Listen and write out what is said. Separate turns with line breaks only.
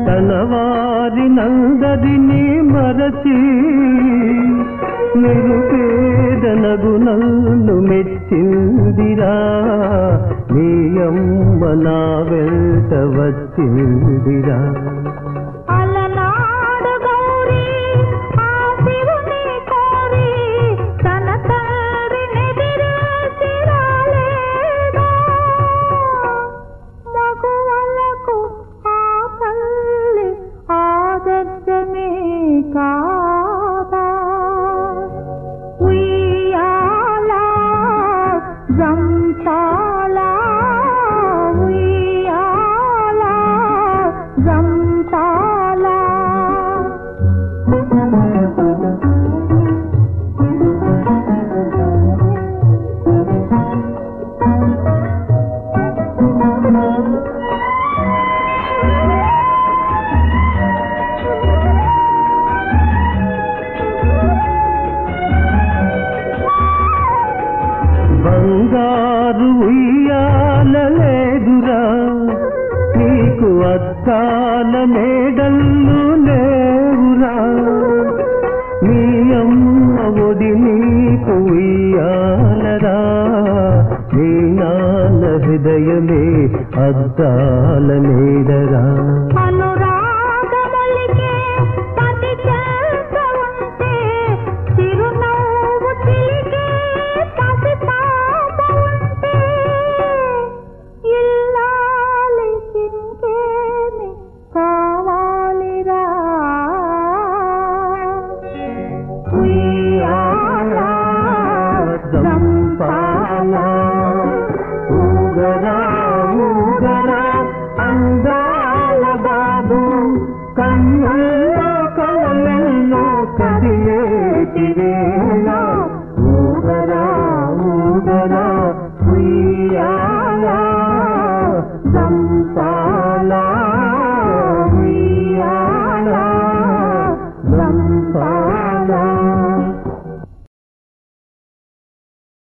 తన వారినందరినీ మరచి నిరుపేదనగు నన్ను మెచ్చిందిరా నీ అమ్మ నా వెంట వచ్చిందిరా
అలనాడు గౌరీ ఆ శివుని కోరి తన తండ్రినెదిరేసి రాలేదా? మగవాళ్ళకు ఆ తల్లి ఆదర్శమే కాదా ఉయ్యాల జంపాల ఉయ్యాల జంపాల
బంగారు ఉయ్యాల లేదురా నీకు అద్దాల మేడల్లు లేవురా నీ అమ్మ ఒడి నీకు ఉయ్యాలరా నీ నాన్న హృదయమే అద్దాల మేడరా
అనురాగములికే పతి చేత ఉంటే చిరునవ్వు చిలికే పసి పాప ఉంటే ఇల్లాలికి ఇంకేమి కావాలిరా ఉయ్యాల
జంపాల ఊగరా ఊగరా అందాల బాబు కన్నుల్లో కళ్ళల్లో కదిలేటి వేళ